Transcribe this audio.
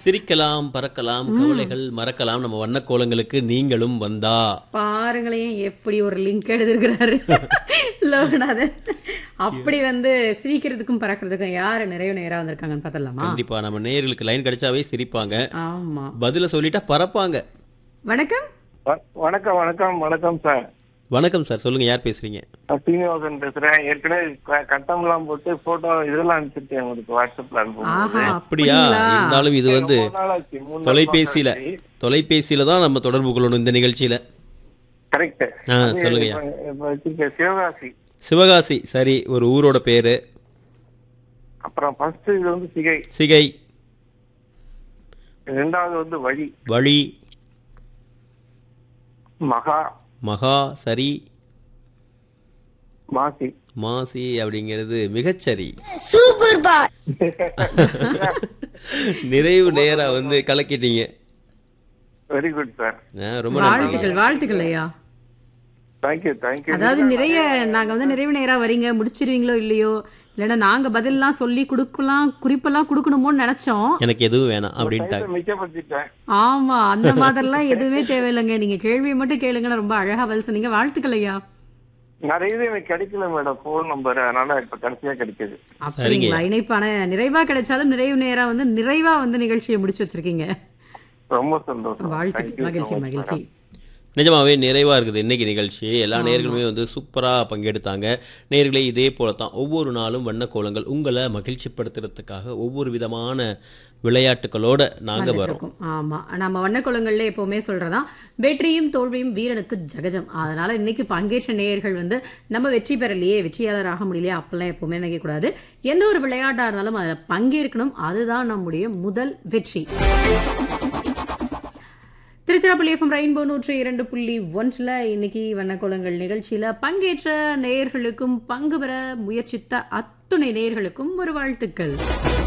சிரிக்கலாம் பறக்கலாம் கவலைகள் மறக்கலாம் நம்ம வண்ணக்கோலங்களுக்கு நீங்களும் வந்தா பாருங்களேன் எப்படி ஒரு லிங்க் எடுத்திருக்கிறாரு லோகநாதன் அப்படி வந்து சிரிக்கிறதுக்கும் பறக்கிறதுக்கும் யாரு நிறைய நேரா வந்திருக்காங்கன்னு பார்த்தலாமா கண்டிப்பா நம்ம நேயர்களுக்கு லைன் கிடைச்சாவே சிரிப்பாங்க ஆமா பதில சொல்லிட்டா பறப்பாங்க வணக்கம் வ- வணக்கம் வணக்கம் வணக்கம் சார் வணக்கம் சார் சொல்லுங்க யார் பேசுறீங்க நான் சீனிவாசன் பேசுறேன் ஏற்கனவே க- கட்டம்லாம் போட்டு போட்டோ இதெல்லாம் அனுப்பிச்சிருக்கேன் உங்களுக்கு வாட்ஸ்அப்ல அனுப்பும் ஆஹா அப்படியா அப்படிங்களா? இருந்தாலும் இது வந்து தொலைபேசியில தொலைபேசியில தான் நம்ம தொடர்பு கொள்ளணும் இந்த நிகழ்ச்சியில கரெக்ட் ஆ, சொல்லுங்கய்யா. இப்ப வச்சிருக்க சிவகாசி சிவகாசி சரி ஒரு ஊரோட பேரு அப்புறம் ஃபர்ஸ்ட் இது வந்து சிகை சிகை ரெண்டாவது வந்து வழி வழி மகா மகா சரி மாசி மாசி அப்படிங்கிறது மிகச்சரி நிறைவு நேரா வந்து கலக்கிட்டீங்க வெரி குட் சார் ஆ, ரொம்ப நன்றி வாழ்த்துக்கள் வாழ்த்துக்கள் ஐயா தேங்க்யூ தேங்க்யூ அதாவது நிறைய நாங்க வந்து நிறைவு நேரா வரீங்க முடிச்சிருவீங்களோ இல்லையோ இல்லைன்னா நாங்க பதில்லாம் சொல்லி கொடுக்கலாம் குறிப்பெல்லாம் கொடுக்கணுமோன்னு நினைச்சோம் எனக்கு எதுவும் வேணாம் அப்படின்ட்டாங்க மிச்சப்படுத்திட்டேன் ஆமா அந்த மாதிரிலாம் எதுவுமே தேவையில்லைங்க நீங்க கேள்வியை மட்டும் கேளுங்கன்னு ரொம்ப அழகா பதில் சொன்னீங்க வாழ்த்துக்கள் ஐயா நிறைய இது எனக்கு கிடைக்கல மேடம் போன் நம்பர் அதனால இப்ப கடைசியா கிடைச்சது அப்படிங்களா இணைப்பான நிறைவா கிடைச்சாலும் நிறைவு நேரா வந்து நிறைவா வந்து நிகழ்ச்சியை முடிச்சு வச்சிருக்கீங்க ரொம்ப சந்தோஷம் வாழ்த்துக்கள் மகிழ்ச்சி மகிழ்ச்சி நிஜமாவே நிறைவா இருக்குது இன்னைக்கு நிகழ்ச்சி எல்லா நேர்களுமே வந்து சூப்பரா பங்கெடுத்தாங்க நேர்களே இதே போல தான் ஒவ்வொரு நாளும் வண்ணக்கோலங்கள் உங்களை மகிழ்ச்சிப்படுத்துறதுக்காக ஒவ்வொரு விதமான விளையாட்டுகளோட நாங்க வரோம் இருக்கும் ஆமா நம்ம வண்ணக்குளங்கள்ல எப்பவுமே சொல்றதான் வெற்றியும் தோல்வியும் வீரனுக்கு ஜகஜம் அதனால இன்னைக்கு பங்கேற்ற நேயர்கள் வந்து நம்ம வெற்றி பெறலையே வெற்றியாளர் ஆக முடியலையே அப்பெல்லாம் எப்பவுமே நினைக்க கூடாது எந்த ஒரு விளையாட்டா இருந்தாலும் அதில் பங்கேற்கணும் அதுதான் நம்முடைய முதல் வெற்றி திருச்சிராப்பள்ளி எஃப்எம் ரெயின்போ நூற்றி இரண்டு புள்ளி ஒன்றில் இன்னைக்கு வண்ணக்கோலங்கள் நிகழ்ச்சியில் பங்கேற்ற நேயர்களுக்கும் பங்கு பெற முயற்சித்த அத்துணை நேயர்களுக்கும் ஒரு வாழ்த்துக்கள்